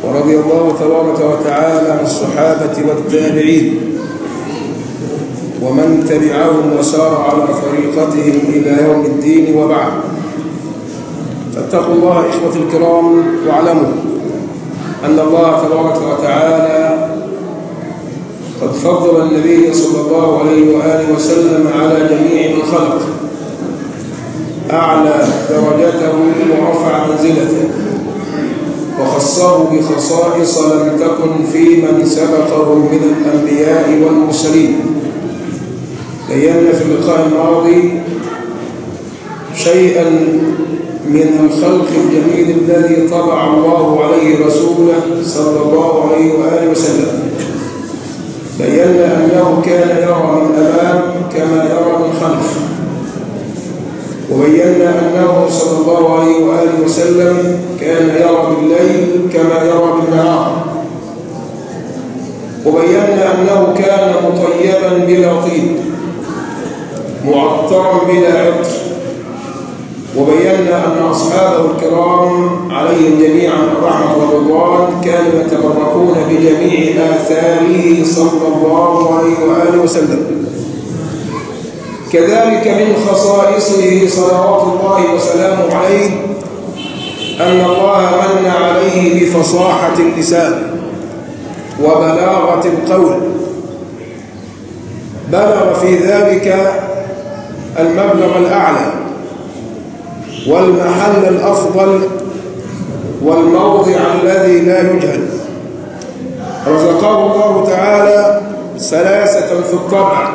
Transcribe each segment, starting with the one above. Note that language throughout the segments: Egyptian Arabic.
ورضي الله تبارك وتعالى عن الصحابة والتابعين ومن تبعهم وسار على طريقتهم إلى يوم الدين وبعد فاتقوا الله إخوة الكرام واعلموا أن الله تبارك وتعالى قد فضل النبي صلى الله عليه وآله وسلم على جميع من خلق أعلى درجته ورفع منزلته وخصه بخصائص لم تكن في من سبقه من الأنبياء والمرسلين بينا في اللقاء الماضي شيئا من الخلق الجميل الذي طبع الله عليه رسوله صلى الله عليه وآله وسلم بينا أنه كان يرى من أمام كما يرى من خلف وبينا أنه صلى الله عليه وآله وسلم كان يرى بالليل كما يرى بالنهار وبينا أنه كان مطيبا بلا طيب معطرا بلا عطر وبينا أن أصحابه الكرام عليهم جميعا الرحمة والرضوان كانوا يتبركون بجميع آثاره صلى الله عليه وآله وسلم كذلك من خصائصه صلوات الله وسلامه عليه أن الله من عليه بفصاحة اللسان وبلاغة القول بلغ في ذلك المبلغ الأعلى والمحل الأفضل والموضع الذي لا يجهل رزقه الله تعالى سلاسة في الطبع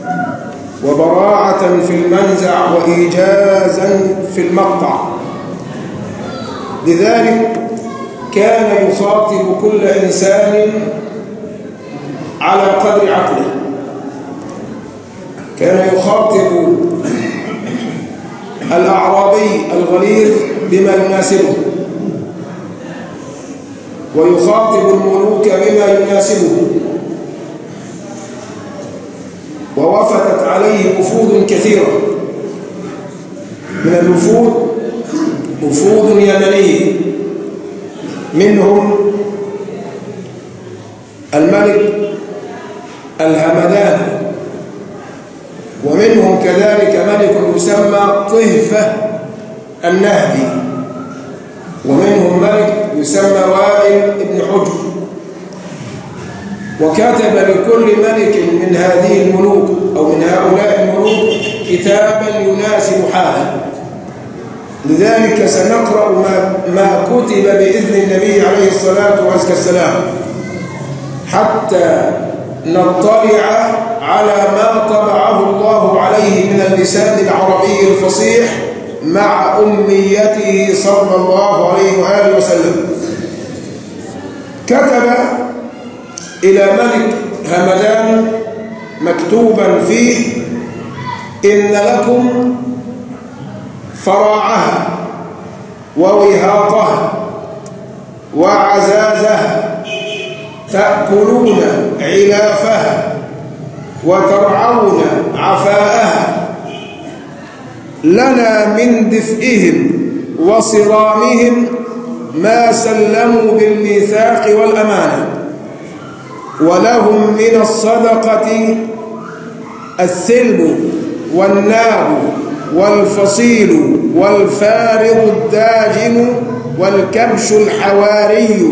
وبراعة في المنزع وإيجازا في المقطع لذلك كان يخاطب كل إنسان على قدر عقله كان يخاطب الأعرابي الغليظ بما يناسبه ويخاطب الملوك بما يناسبه ووفدت عليه وفود كثيرة من الوفود وفود يمنية منهم الملك الهمدان ومنهم كذلك ملك يسمى طهفة النهدي ومنهم ملك يسمى وائل بن حجر وكتب لكل ملك من هذه الملوك أو من هؤلاء الملوك كتابا يناسب حاله لذلك سنقرأ ما, ما كتب بإذن النبي عليه الصلاة والسلام حتى نطلع على ما طبعه الله عليه من اللسان العربي الفصيح مع أميته صلى الله عليه وآله وسلم كتب إلى ملك همدان مكتوبا فيه إن لكم فراعها ووهاطها وعزازها تأكلون علافها وترعون عفاءها لنا من دفئهم وصرامهم ما سلموا بالميثاق والأمانة ولهم من الصدقة الثلب والناب والفصيل والفارض الداجن والكبش الحواري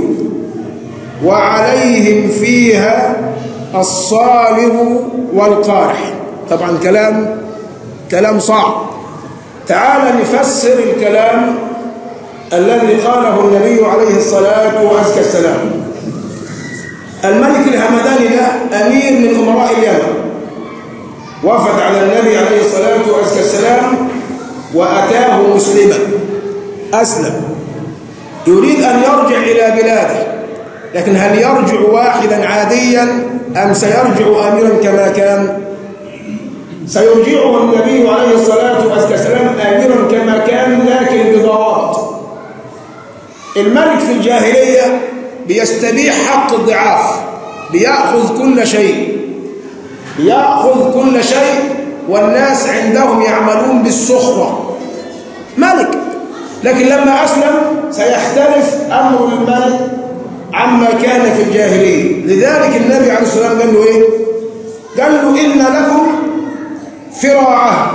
وعليهم فيها الصالب والقارح طبعا كلام كلام صعب تعال نفسر الكلام الذي قاله النبي عليه الصلاة والسلام الملك الهمداني ده أمير من أمراء اليمن وفد على النبي عليه الصلاة والسلام وأتاه مسلما أسلم يريد أن يرجع إلى بلاده لكن هل يرجع واحدا عاديا أم سيرجع أميرا كما كان سيرجعه النبي عليه الصلاة والسلام أميرا كما كان لكن بضوابط الملك في الجاهلية بيستبيح حق الضعاف بيأخذ كل شيء يأخذ كل شيء والناس عندهم يعملون بالسخرة ملك لكن لما أسلم سيختلف أمر الملك عما كان في الجاهلية لذلك النبي عليه الصلاة والسلام قال له إيه قال له إن لكم فراعة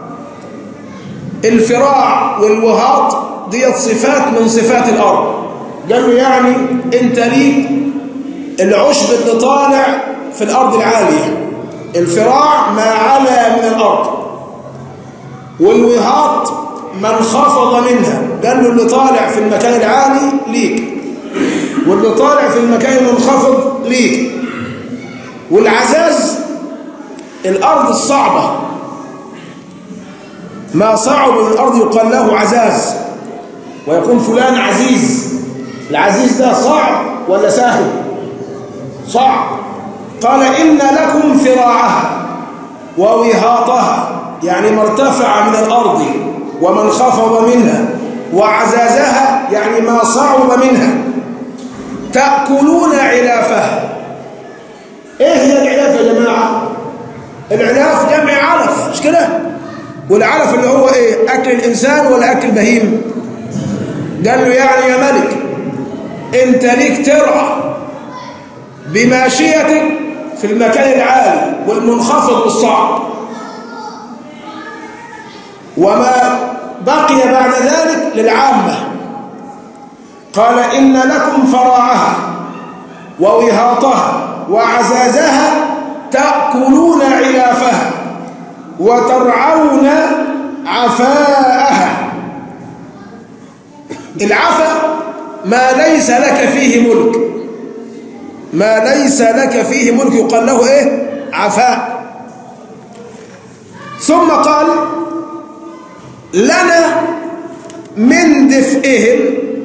الفراع والوهاط ديت صفات من صفات الأرض قال له يعني انت ليك العشب اللي طالع في الأرض العالية الفراع ما علا من الأرض والوهاط ما انخفض منها قال له اللي طالع في المكان العالي ليك واللي طالع في المكان المنخفض ليك والعزاز الأرض الصعبة ما صعب من الأرض يقال له عزاز ويقول فلان عزيز العزيز ده صعب ولا سهل صعب قال إن لكم فراعها ووهاطها يعني ما ارتفع من الأرض وما انخفض منها وعزازها يعني ما صعب منها تأكلون علافها ايه هي العلاف يا جماعة العلاف جمع علف مش كده والعلف اللي هو ايه اكل الانسان ولا اكل بهيم قال له يعني يا ملك انت ليك ترعى بماشيتك في المكان العالي والمنخفض والصعب وما بقي بعد ذلك للعامة قال إن لكم فراعها ووهاطها وعزازها تأكلون علافها وترعون عفاءها العفا ما ليس لك فيه ملك ما ليس لك فيه ملك يقال له ايه عفاء ثم قال لنا من دفئهم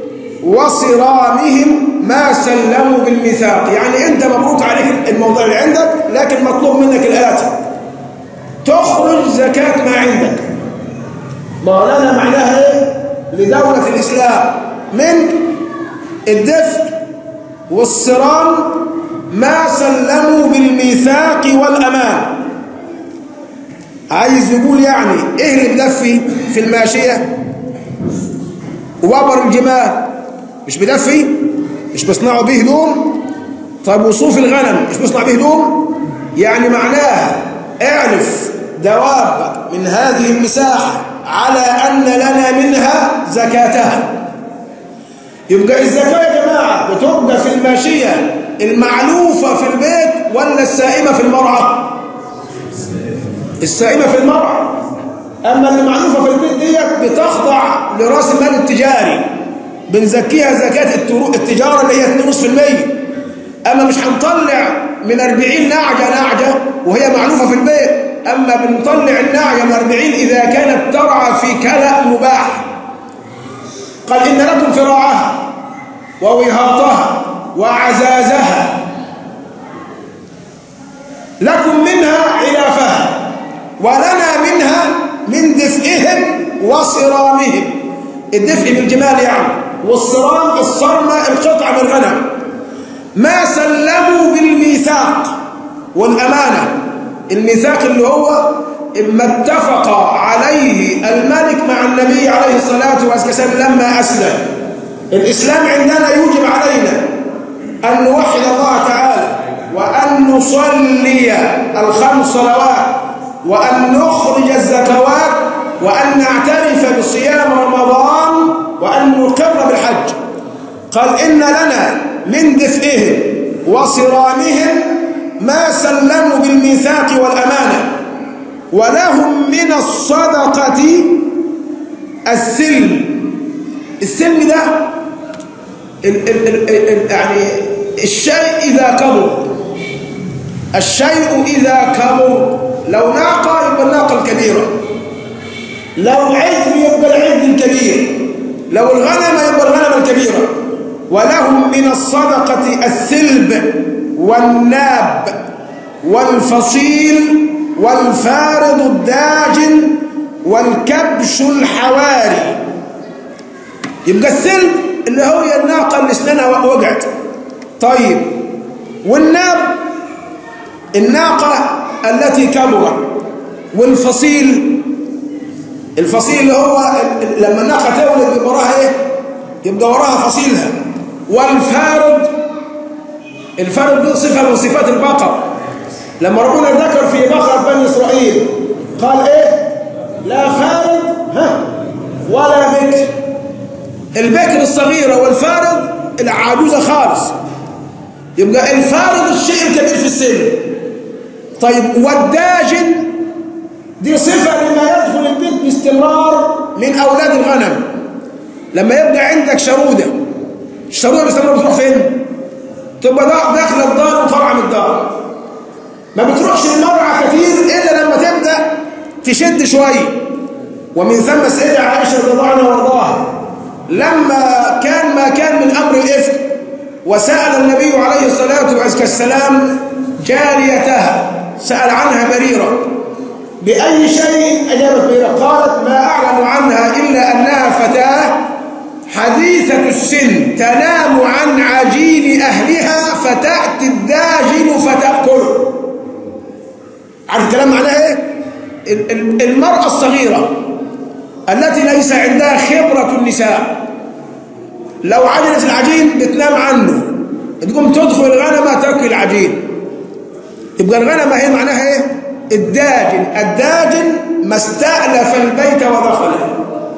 وصرامهم ما سلموا بالميثاق يعني انت مبروك عليك الموضوع اللي عندك لكن مطلوب منك الآتي تخرج زكاة ما عندك ما لنا معناها ايه لدولة الإسلام من الدفء والصرام ما سلموا بالميثاق والأمان عايز يقول يعني ايه اللي بدفي في الماشية وبر الجمال مش بدفي مش بيصنعوا به هدوم طيب وصوف الغنم مش بيصنع به هدوم يعني معناها اعرف دوابك من هذه المساحة على أن لنا منها زكاتها يبقى الزكاة يا جماعة بتبقى في الماشية المعلوفة في البيت ولا السائمة في المرعى السائمة في المرعى أما اللي معلوفة في البيت ديت بتخضع لرأس المال التجاري بنزكيها زكاة التجارة اللي هي 2.5% أما مش هنطلع من 40 نعجة نعجة وهي معلوفة في البيت أما بنطلع النعجة من 40 إذا كانت ترعى في كلأ مباح قال إن لكم فراعها ووهاطها وعزازها لكم منها علافها ولنا منها من دفئهم وصرامهم الدفء بالجمال يعني والصرام الصرمة القطعة من الغنم ما سلموا بالميثاق والأمانة الميثاق اللي هو ما اتفق عليه الملك مع النبي عليه الصلاة والسلام لما أسلم الإسلام عندنا يوجب علينا أن نوحد الله تعالى وأن نصلي الخمس صلوات وأن نخرج الزكوات وأن نعترف بصيام رمضان وأن نقر بالحج قال إن لنا من دفئهم وصرامهم ما سلموا بالميثاق والأمانة ولهم من الصدقة السلم السلم ده ال ال ال ال يعني الشيء إذا كبر الشيء إذا كبر لو ناقة يبقى الناقة الكبيرة لو عجل يبقى العجل الكبير لو الغنم يبقى الغنم الكبيرة ولهم من الصدقة الثلب والناب والفصيل والفارض الداجن والكبش الحواري يبقى الثلب اللي هو الناقة اللي اسنانها وقعت طيب والناب الناقة التي كبرت والفصيل الفصيل اللي هو لما الناقة تولد يبقى وراها ايه يبقى وراها فصيلها والفارض الفارض دي صفة من صفات البقر لما ربنا ذكر في بقرة بني إسرائيل قال إيه لا فارض ها ولا بكر البكر الصغيرة والفارض العجوزة خالص يبقى الفارض الشيء الكبير في السن طيب والداجن دي صفة لما يدخل البيت باستمرار من أولاد الغنم لما يبقى عندك شرودة الشرودة باستمرار بتروح فين؟ تبقى داخل الدار وطالعة من الدار ما بتروحش المرعى كتير إلا لما تبدأ تشد شوية ومن ثم السيدة عائشة رضي الله عنها وارضاها لما كان ما كان من أمر الإفك وسأل النبي عليه الصلاة والسلام جاريتها سأل عنها بريرة بأي شيء أجابت بريرة قالت ما أعلم عنها إلا أنها فتاة حديثة السن تنام عن عجين أهلها فتأتي الداجن فتأكله عارف الكلام معناه إيه؟ المرأة الصغيرة التي ليس عندها خبرة النساء لو عجنت العجين بتنام عنه تقوم تدخل الغنمة تاكل العجين يبقى الغنمة هي معناها ايه الداجن الداجن ما استألف البيت ودخله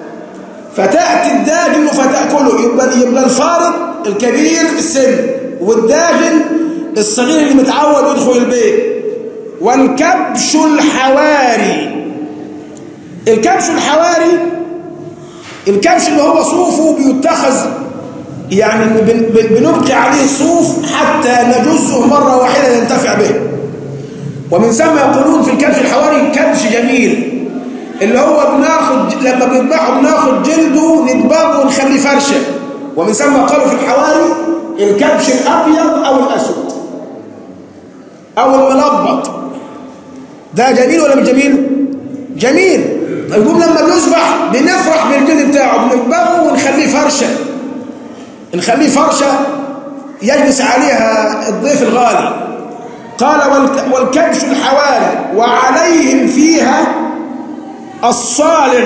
فتأتي الداجن فتأكله يبقى, يبقى الفارض الكبير السن والداجن الصغير اللي متعود يدخل البيت والكبش الحواري الكبش الحواري الكبش اللي هو صوفه بيتخذ يعني بنبقي عليه صوف حتى نجزه مرة واحدة ينتفع به ومن ثم يقولون في الكبش الحواري كبش جميل اللي هو بناخد لما بنذبحه بناخد جلده نطبخه ونخليه فرشه ومن ثم قالوا في الحواري الكبش الابيض او الاسود او الملبط ده جميل ولا مش جميل جميل يقوم لما بيذبح بنفرح بالجلد بتاعه بنطبخه ونخليه فرشه نخليه فرشه يجلس عليها الضيف الغالي قال والكبش الحواري وعليهم فيها الصالغ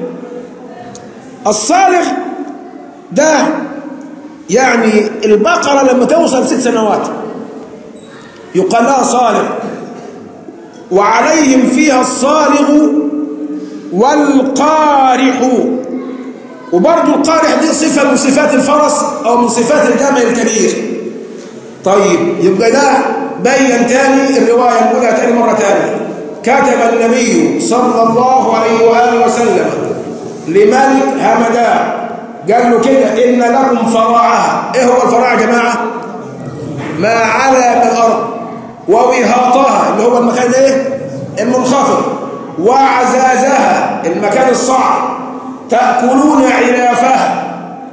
الصالغ ده يعني البقرة لما توصل ست سنوات يقال لها صالغ وعليهم فيها الصالغ والقارح وبرضه القارح دي صفة من صفات الفرس أو من صفات الجمل الكبير طيب يبقى ده بين تاني الرواية الأولى تاني مرة تانية كتب النبي صلى الله عليه وآله وسلم لملك همدان قال له كده إن لكم فراعها إيه هو الفراع يا جماعة ما على من الأرض ووهاطها اللي هو المكان إيه المنخفض وعزازها المكان الصعب تأكلون علافها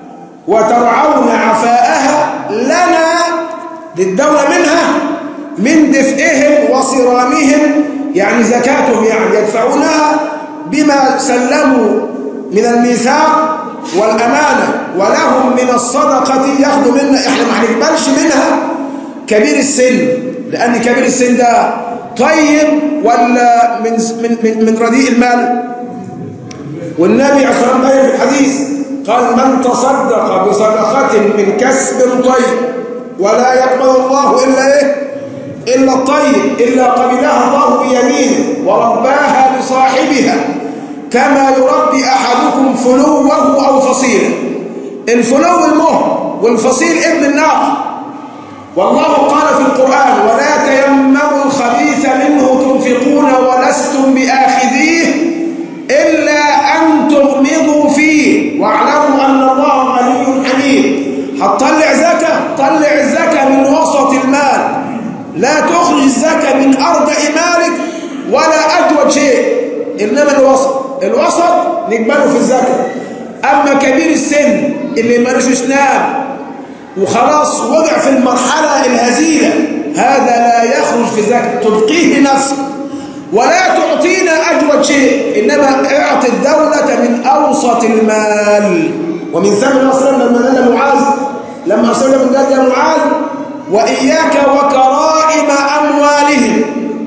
وترعون عفاءها لنا للدولة منها من دفئهم وصرامهم يعني زكاتهم يعني يدفعونها بما سلموا من الميثاق والأمانة ولهم من الصدقة ياخذوا منا احنا ما هنقبلش منها كبير السن لأن كبير السن ده طيب ولا من من من, من رديء المال والنبي عليه الصلاة والسلام في الحديث قال من تصدق بصدقة من كسب طيب ولا يقبل الله إلا إيه إلا الطيب إلا قبلها الله بيمينه ورباها لصاحبها كما يربي أحدكم فلوه أو فصيله الفلو المهر والفصيل ابن الناقة والله قال في القرآن ولا تيمموا الخبيث منه تنفقون ولستم بآخذيه إلا أن تغمضوا فيه واعلموا أن الله غني حميد هتطلع زكاة طلع الزكاة من وسط المال لا تخرج الزكاة من أرض مالك ولا أجود شيء إنما الوسط الوسط نقبله في الزكاة أما كبير السن اللي مالوش اسنان وخلاص وضع في المرحلة الهزيلة هذا لا يخرج في الزكاة تبقيه لنفسه ولا تعطينا أجود شيء إنما اعطي الدولة من أوسط المال ومن ثم الله لما نال معاذ لما أرسل قال يا معاذ وإياك وكرائم أموالهم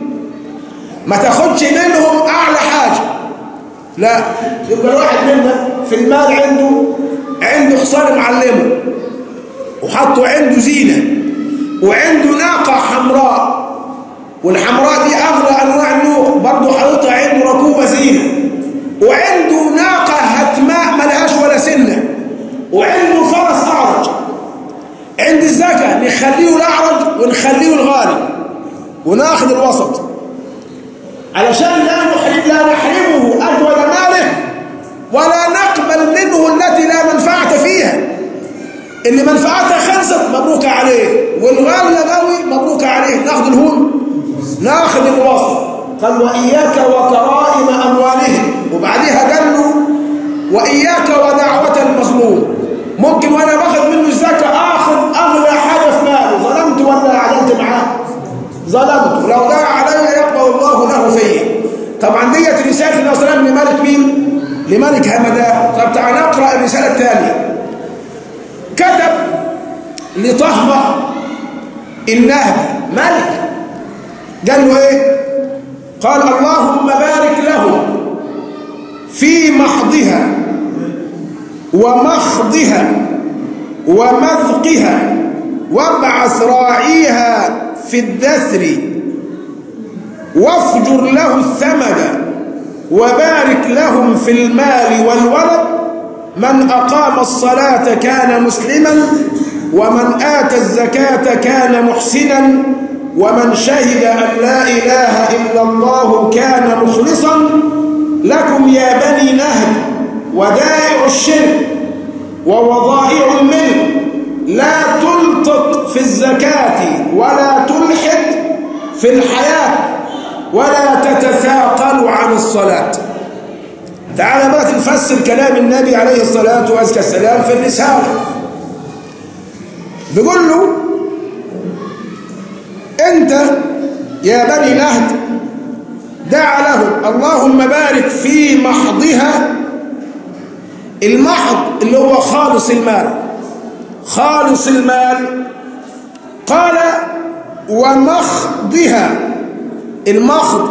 ما تاخدش منهم أعلى حاجة لا يبقى الواحد منا في المال عنده عنده حصان معلمه وحطه عنده زينة وعنده ناقة حمراء والحمراء دي أغلى أنواع النوق برضه حاططها عنده ركوبة زينة وعنده ناقة هتماء ملهاش ولا سنة وعنده فرس أعرج عند الزكاة نخليه الأعرج ونخليه الغالي وناخذ الوسط علشان لا نحرم لا نحرمه أجود ماله ولا نقبل منه التي لا منفعة فيها اللي منفعتها خلصت مبروك عليه والغالية قوي مبروك عليه ناخذ الهون ناخذ الوسط قال وإياك وكرائم أموالهم وبعدها قال له وإياك ودعوة المظلوم ممكن وأنا باخذ منه الزكاة آخذ أغلى حاجة في ماله ظلمت ولا عدلت معاه ظلمت ولو دعا علي يقبل الله له فيه طبعا ديت رسالة النبي صلى الله عليه وسلم لملك مين؟ لملك همدان طب تعال نقرأ الرسالة الثانية كتب لطهمة النهدي ملك قال له ايه قال اللهم بارك له في محضها ومخضها ومذقها وابعث راعيها في الدثر وافجر له الثمن وبارك لهم في المال والولد من أقام الصلاة كان مسلما ومن آتى الزكاة كان محسنا ومن شهد أن لا إله إلا الله كان مخلصا لكم يا بني نهد ودائع الشرك ووضائع الملك لا تلتط في الزكاة ولا تلحد في الحياة ولا تتثاقل عن الصلاة تعال بقى نفسر كلام النبي عليه الصلاة والسلام في الرسالة بيقول له انت يا بني نهد دعا له اللهم بارك في محضها المحض اللي هو خالص المال خالص المال قال ومخضها المخض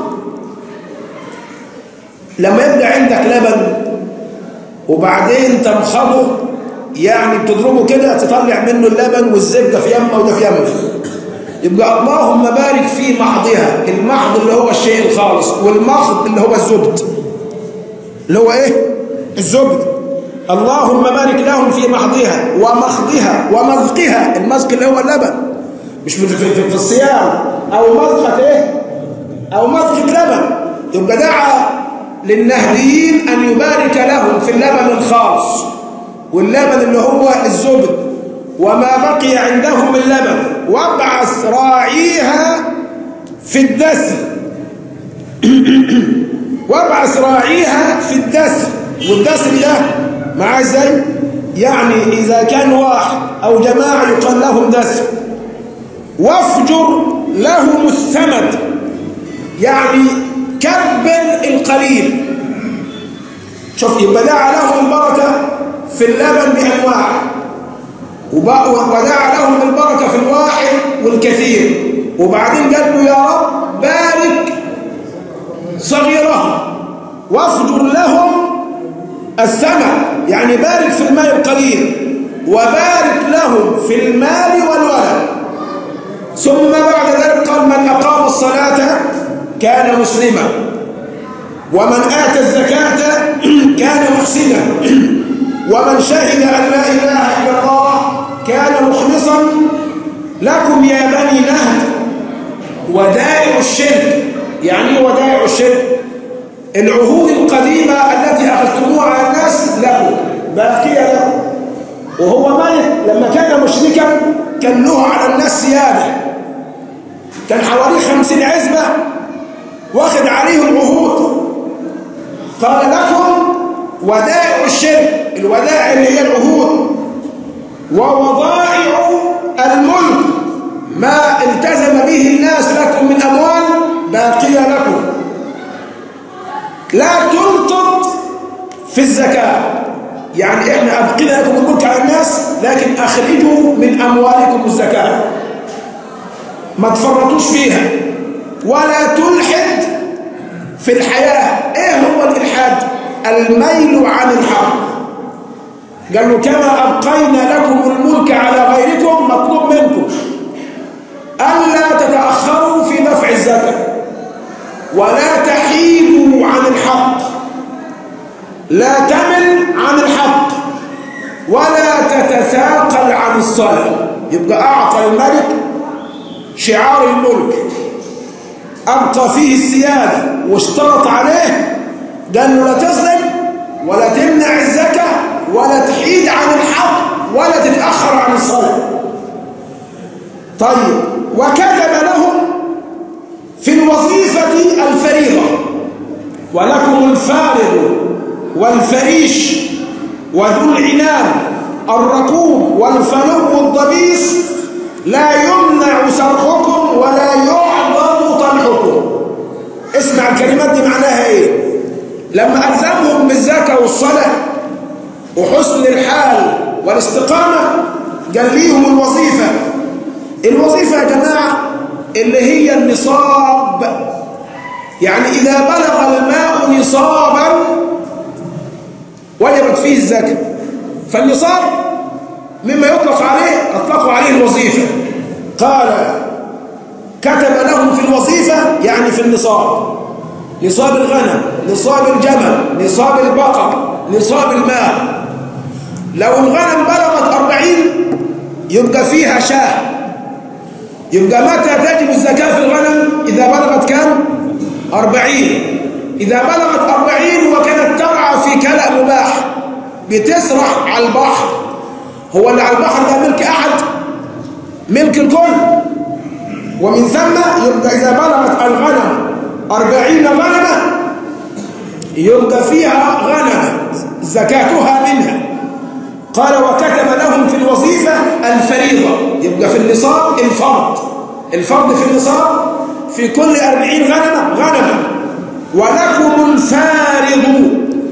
لما يبقى عندك لبن وبعدين تمخضه يعني بتضربه كده تطلع منه اللبن والزبده في يمه وده في يمه يبقى اللهم بارك في محضها المحض اللي هو الشيء الخالص والمخض اللي هو الزبد اللي هو ايه الزبد اللهم بارك لهم في محضها ومخضها ومذقها المذق اللي هو اللبن مش في, في, في الصيام او مذقة ايه او مذقة لبن يبقى دعا للنهديين ان يبارك لهم في اللبن الخالص واللبن اللي هو الزبد وما بقي عندهم من لبن وابعث راعيها في الدسر وابعث راعيها في الدسر والدسر ده معاه ازاي يعني اذا كان واحد او جماعه يقال لهم دسر وافجر لهم الثمد يعني كبر القليل شوف يبقى دعا لهم البركه في اللبن بانواعه ودعا لهم البركه في الواحد والكثير وبعدين قال له يا رب بارك صغيرهم وافجر لهم الثمن يعني بارك في المال القليل وبارك لهم في المال والولد ثم بعد ذلك قال من أقام الصلاة كان مسلما ومن آتى الزكاة كان محسنا ومن شهد أن لا إله إلا الله كان مخلصا لكم يا بني نهد ودائع الشرك يعني ودائع الشرك العهود القديمة التي أخذتموها على الناس لكم باقية لكم وهو ملك لما كان مشركا كان له على الناس سيادة كان حوالي خمسين عزبة واخد عليهم عهود قال لكم ودائع الشرك الودائع اللي هي العهود ووضائع الملك ما التزم به الناس لكم من أموال باقية لكم لا تلتط في الزكاة يعني احنا أبقينا لكم الملك على الناس لكن أخرجوا من أموالكم الزكاة ما تفرطوش فيها ولا تلحد في الحياة ايه هو الإلحاد الميل عن الحق قال له كما أبقينا لكم الملك على غيركم مطلوب منكم ولا تحيدوا عن الحق لا تمل عن الحق ولا تتثاقل عن الصلاة يبقى أعطى الملك شعار الملك أبقى فيه السيادة واشترط عليه قال له لا تظلم ولا تمنع الزكاة ولا تحيد عن الحق ولا تتأخر عن الصلاة طيب وكتب لهم في الوظيفة الفريضة ولكم الفارغ والفريش وذو العنان الركوب والفلو الضبيس لا يمنع سرحكم ولا يعضد طلحكم اسمع الكلمات دي معناها ايه لما ألزمهم بالزكاة والصلاة وحسن الحال والاستقامة قال ليهم الوظيفة الوظيفة يا جماعة اللي هي النصاب يعني إذا بلغ الماء نصابا وجبت فيه الزكاة فالنصاب مما يطلق عليه أطلقوا عليه الوظيفة قال كتب لهم في الوظيفة يعني في النصاب نصاب الغنم نصاب الجمل نصاب البقر نصاب الماء لو الغنم بلغت أربعين يبقى فيها شاه يبقى متى تجب الزكاة في الغنم إذا بلغت كم أربعين إذا بلغت أربعين وكانت ترعى في كلأ مباح بتسرح على البحر هو اللي على البحر ده ملك أحد ملك الكل ومن ثم يبقى إذا بلغت الغنم أربعين غنمة يبقى فيها غنمة زكاتها منها قال وكتب لهم في الوظيفة الفريضة يبقى في النصاب الفرض الفرض في النصاب في كل أربعين غنمة غنمة ولكم الفارض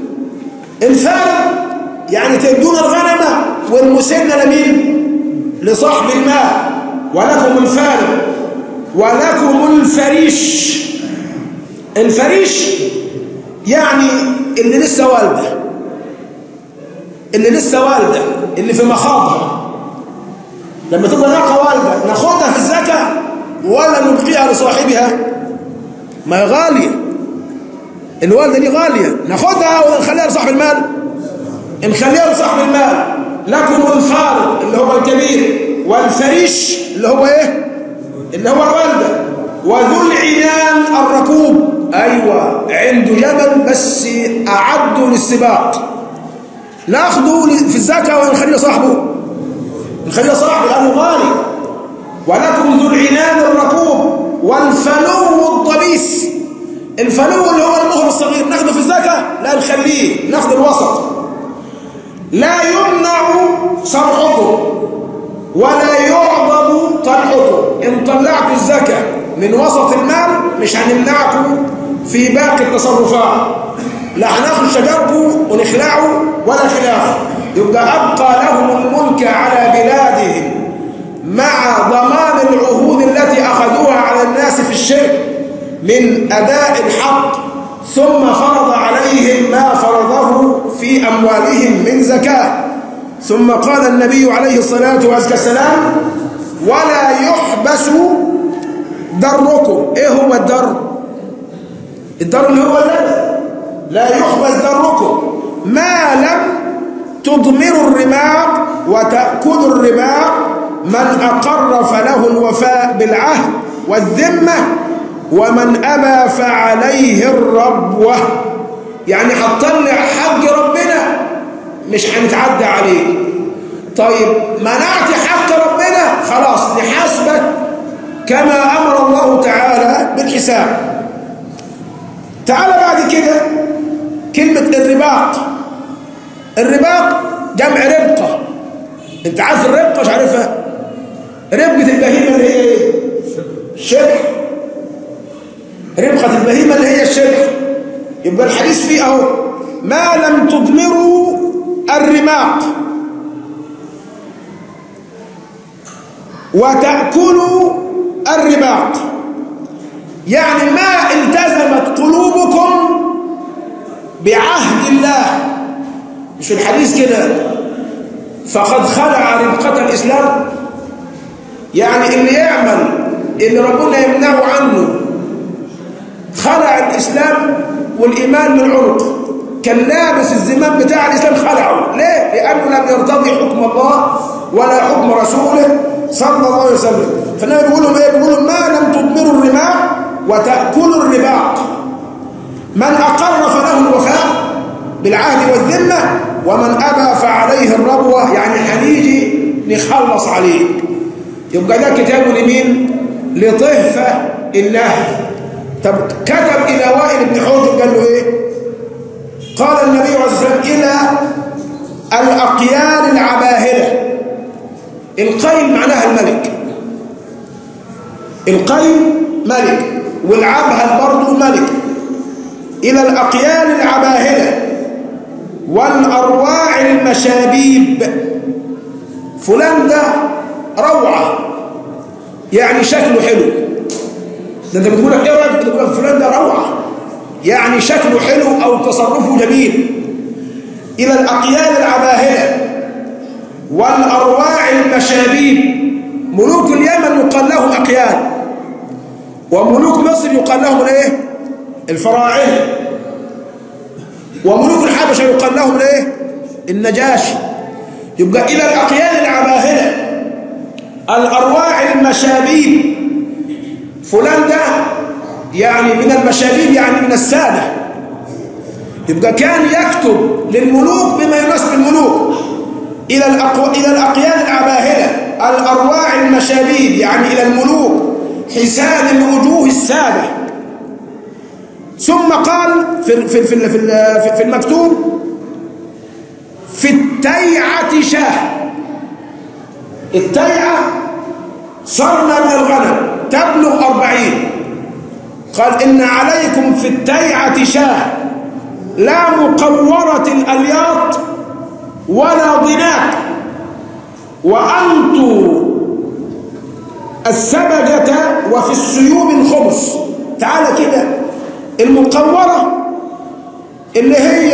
الفارض يعني تدون الغنمة والمسنة لمين لصاحب المال ولكم الفارض ولكم الفريش الفريش يعني اللي لسه والده اللي لسه والده اللي في مخاضها لما تبقى ناقه والده ناخدها في الزكاه ولا نبقيها لصاحبها ما هي غاليه الوالده دي غاليه ناخدها ونخليها لصاحب المال نخليها لصاحب المال لكم الفارق اللي هو الكبير والفريش اللي هو ايه اللي هو الوالده وذو العنان الركوب ايوه عنده جبل بس اعده للسباق ناخده في الزكاه ونخليه صاحبه نخليه صاحبه لانه غالي ولكم ذو العنان الركوب والفلو الضبيس الفلو اللي هو المهر الصغير ناخده في الزكاه لا نخليه ناخد الوسط لا يمنع صرحكم ولا يعضد طلحكم ان طلعتوا الزكاه من وسط المال مش هنمنعكم في باقي التصرفات لا هناخد شجركم ونخلعه ولا خلاف يبقى أبقى لهم الملك على بلادهم مع ضمان العهود التي أخذوها على الناس في الشرك من أداء الحق ثم فرض عليهم ما فرضه في أموالهم من زكاة ثم قال النبي عليه الصلاة والسلام ولا يحبس دركم ايه هو الدر الدر اللي هو اللبن لا يحبس دركم ما لم تضمروا الرماق وتأكلوا الرماق من أقر فله الوفاء بالعهد والذمة ومن أبى فعليه الربوة يعني هتطلع حق ربنا مش هنتعدى عليه طيب منعت حق ربنا خلاص نحاسبك كما أمر الله تعالى بالحساب تعال بعد كده كلمة الرباط الرباط جمع ربقة انت عارف الربقة مش عارفها ربقة البهيمة اللي هي ايه شبح ربقة البهيمة اللي هي الشبح يبقى الحديث فيه اهو ما لم تضمروا الرماق وتأكلوا الرباط يعني ما التزمت قلوبكم بعهد الله مش الحديث كده فقد خلع ربقة الإسلام يعني اللي يعمل اللي ربنا يمنعه عنه خلع الإسلام والإيمان من عنق كان لابس الزمام بتاع الإسلام خلعه ليه؟ لأنه لم يرتضي حكم الله ولا حكم رسوله صلى الله عليه وسلم فالنبي بيقول لهم ايه بيقول ما لم تضمروا الرماء وتأكلوا الرباق من أقر فله الوفاء بالعهد والذمة ومن أبى فعليه الربوة يعني هنيجي نخلص عليه يبقى ده كتاب لمين لطهفة النهي طب كتب إلى وائل بن حجر قال له إيه قال النبي عليه الصلاة والسلام إلى الأقيال العباهلة القيل معناها الملك القيل ملك والعبهل برضه ملك إلى الأقيال العباهلة والأرواع المشابيب فلان ده روعة يعني شكله حلو ده انت بتقول لك ايه رايك تقول لك فلان ده روعة يعني شكله حلو او تصرفه جميل الى الاقيال العباهلة والارواع المشابيب ملوك اليمن يقال لهم اقيال وملوك مصر يقال لهم الايه الفراعنه وملوك الحبشه يقال لهم الايه النجاشي يبقى الى الاقيال العباهله الارواع المشابيب فلان ده يعني من المشابيب يعني من الساده يبقى كان يكتب للملوك بما يناسب الملوك الى الأقو... الى الاقيال العباهله الارواع المشابيب يعني الى الملوك حسان الوجوه الساده ثم قال في في في في, في المكتوب في التيعة شاه التيعة صرنا من الغنم تبلغ أربعين قال إن عليكم في التيعة شاه لا مقورة الألياط ولا ضناك وأنتوا السبجة وفي السيوم الخمس تعال كده المقورة اللي هي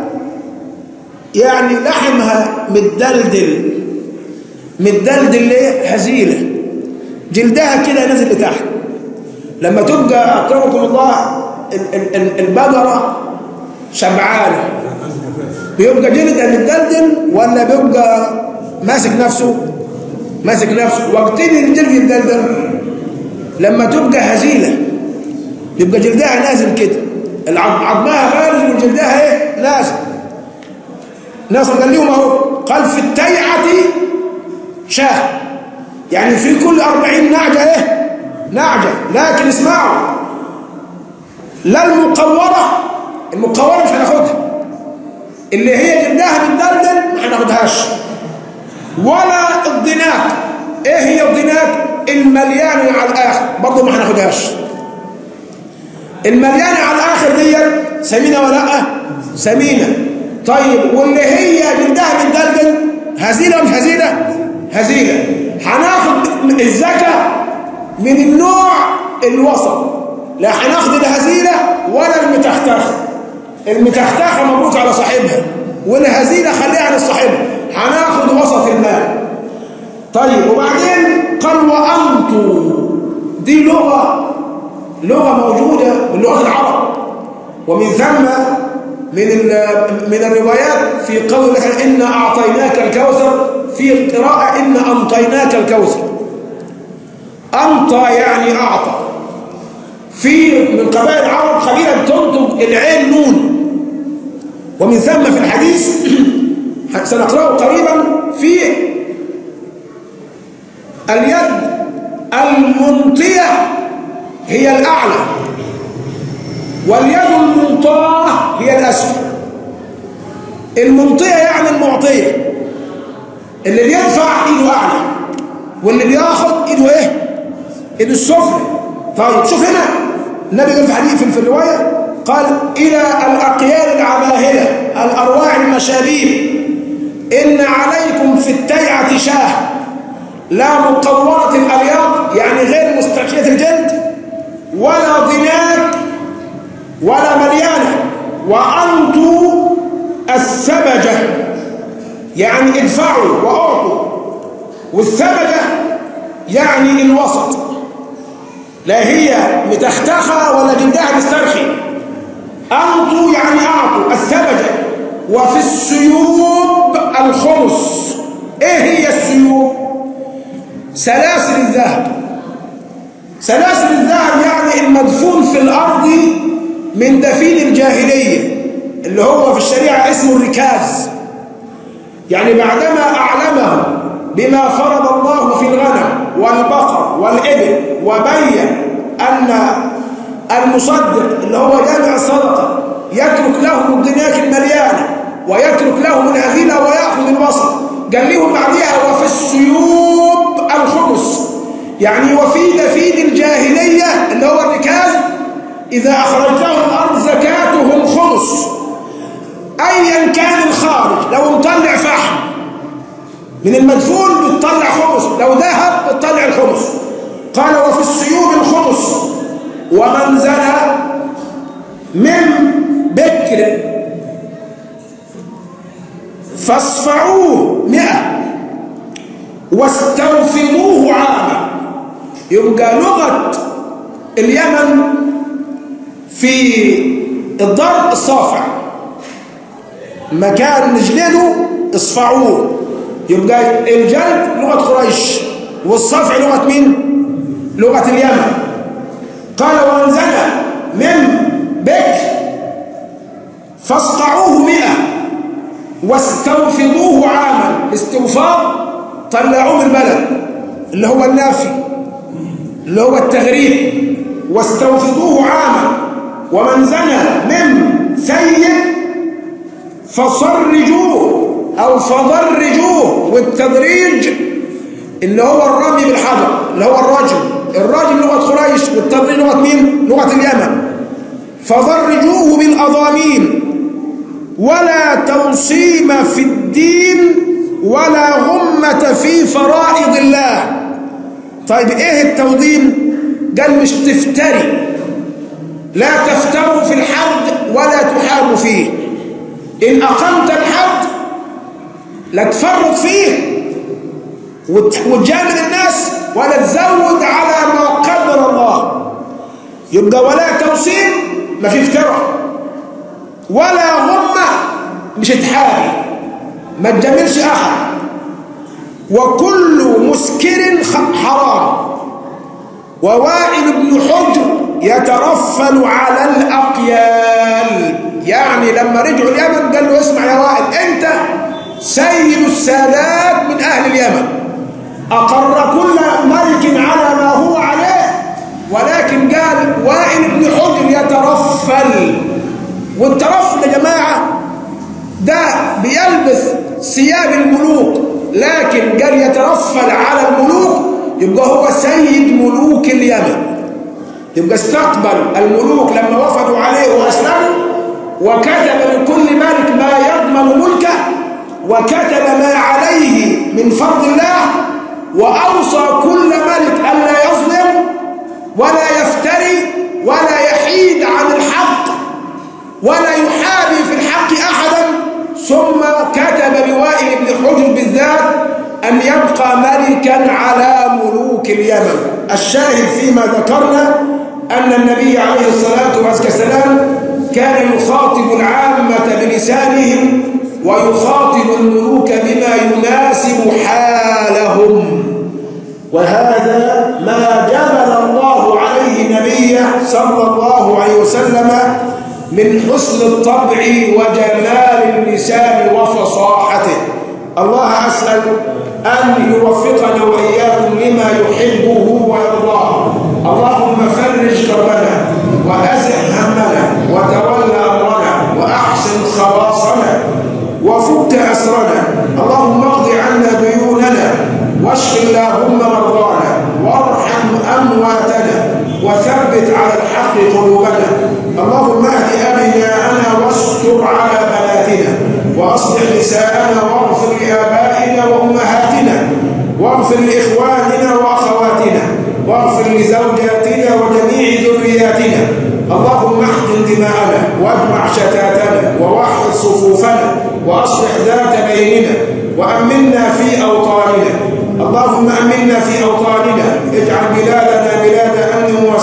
يعني لحمها متدلدل متدلدل ليه هزيلة جلدها كده نازل لتحت لما تبقى أكرمكم الله البقرة شبعانة بيبقى جلدها متدلدل ولا بيبقى ماسك نفسه ماسك نفسه وقتين الجلد يتدلدل لما تبقى هزيلة يبقى جلدها نازل كده عظمها بارز وجلدها ايه نازل ناصر قال لهم اهو قال في التيعة شاه يعني في كل أربعين نعجة ايه نعجة لكن اسمعوا لا المقورة المقورة مش هناخدها اللي هي جلدها متدلدل ما هناخدهاش ولا الضناك ايه هي الضناك المليانة على الآخر برضه ما هناخدهاش المليانة على الآخر دي سمينة ولا لا سمينة طيب واللي هي جلدها متدلدل هزيلة مش هزيلة هزيلة هناخد الزكاة من النوع الوسط لا هناخد الهزيلة ولا المتختخة المتختخة مبروك على صاحبها والهزيلة خليها على صاحبها هناخد وسط المال طيب وبعدين قال وأنتم دي لغة لغة موجودة من لغة العرب ومن ثم من من الروايات في قول الله إن أعطيناك الكوثر في قراءة إن أمطيناك الكوثر أمطى يعني أعطى في من قبائل العرب قبيلة بتنطق العين نون ومن ثم في الحديث سنقرأه قريبا في اليد المنطية هي الأعلى واليد المنطاة هي الأسفل المنطية يعني المعطية اللي بيدفع ايده أعلى واللي بياخد ايده ايه ايده السفلى طيب شوف هنا النبي قال في حديث في الرواية قال إلى الأقيال العباهلة الأرواع المشابيب إن عليكم في التيعة شاه لا مقورة الألياط يعني غير مستحية الجلد ولا ضناك ولا مليانة وأنتوا السبجة يعني ادفعوا وأعطوا والسبجة يعني الوسط لا هي متختخة ولا جلدها مسترخي أنطوا يعني أعطوا السبجة وفي السيوب الخمس إيه هي السيوب سلاسل الذهب سلاسل الذهب يعني المدفون في الأرض من دفين الجاهلية اللي هو في الشريعة اسمه الركاز يعني بعدما أعلمه بما فرض الله في الغنم والبقر والإبل وبين أن المصدق اللي هو جامع الصدقة يترك لهم الدنياك المليانة ويترك لهم الهزيلة ويأخذ الوسط قال لهم بعدها وفي السيوب الخمس يعني وفي دفين الجاهلية اللي هو الركاز إذا أخرجته الأرض زكاتهم خمس أيا كان الخارج لو مطلع فحم من المدفون بتطلع خمس لو ذهب بتطلع الخمس قال وفي السيوب الخمس ومن زنى من بكر فاصفعوه مئة واستوفضوه عاما يبقى لغة اليمن في الضرب الصافع مكان نجلده اصفعوه يبقى الجلد لغة قريش والصفع لغة مين؟ لغة اليمن قال وانزل من بكر فاصقعوه مئة واستوفضوه عاما الاستوفاض طلعوه من البلد اللي هو النافي اللي هو التغريب واستوفضوه عاما ومن زنى من سيد فصرجوه أو فضرجوه والتدريج اللي هو الرمي بالحجر اللي هو الرجل الرجل لغة قريش والتدريج لغة مين؟ لغة اليمن فضرجوه بالأضامين ولا توصيم في الدين ولا غمة في فرائض الله طيب ايه التوضيم قال مش تفتري لا تفتروا في الحد ولا تحاروا فيه إن أقمت الحد لا تفرط فيه وتجامل الناس ولا تزود على ما قدر الله يبقى ولا توصيل ما في افتراء ولا غمة مش تحاري ما تجاملش أحد وكل مسكر حرام ووائل بن حجر يترفل على الأقيال يعني لما رجعوا اليمن قال له اسمع يا وائل انت سيد السادات من أهل اليمن أقر كل ملك على ما هو عليه ولكن قال وائل بن حجر يترفل والترفل يا جماعة ده بيلبس ثياب الملوك لكن قال يترفل على الملوك يبقى هو سيد ملوك اليمن يبقى استقبل الملوك لما وفدوا عليه وأسلموا وكتب لكل ملك ما يضمن ملكه وكتب ما عليه من فرض الله وأوصى كل ملك ألا يظلم ولا يفتري ولا يحيد عن الحق ولا يحابي في الحق أحدا ثم كتب لوائل بن حجر بالذات أن يبقى ملكا على ملوك اليمن الشاهد فيما ذكرنا أن النبي عليه الصلاة والسلام كان يخاطب العامة بلسانهم ويخاطب الملوك بما يناسب حالهم وهذا ما جبل الله عليه نبيه صلى الله عليه وسلم من حسن الطبع وجمال اللسان وفصاحته الله أسأل أن يوفقنا وإياكم لما يحبه ويرضاه اللهم فرج كربنا وأزح همنا وتولى أمرنا وأحسن خلاصنا وفك أسرنا اللهم اقض عنا ديوننا واشف اللهم مرضانا وارحم أمواتنا وثبت على الحق قلوبنا اللهم اهد أبناءنا واستر على بناتنا وأصلح نساءنا واغفر لآبائنا وأمهاتنا واغفر لإخواننا وأخواتنا واغفر لزوجاتنا وجميع ذرياتنا اللهم احقن دماءنا واجمع شتاتنا ووحد صفوفنا وأصلح ذات بيننا وأمنا في أوطاننا اللهم أمنا في أوطاننا اجعل بلادنا بلاد أمن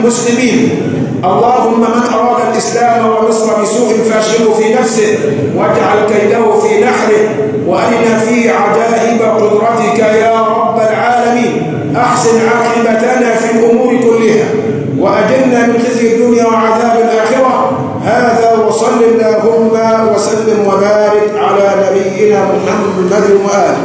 المسلمين اللهم من أراد الإسلام ومصر بسوء فاشغله في نفسه واجعل كيده في نحره وأرنا في عجائب قدرتك يا رب العالمين أحسن عاقبتنا في الأمور كلها وأجرنا من خزي الدنيا وعذاب الآخرة هذا وصل اللهم وسلم وبارك على نبينا محمد وآله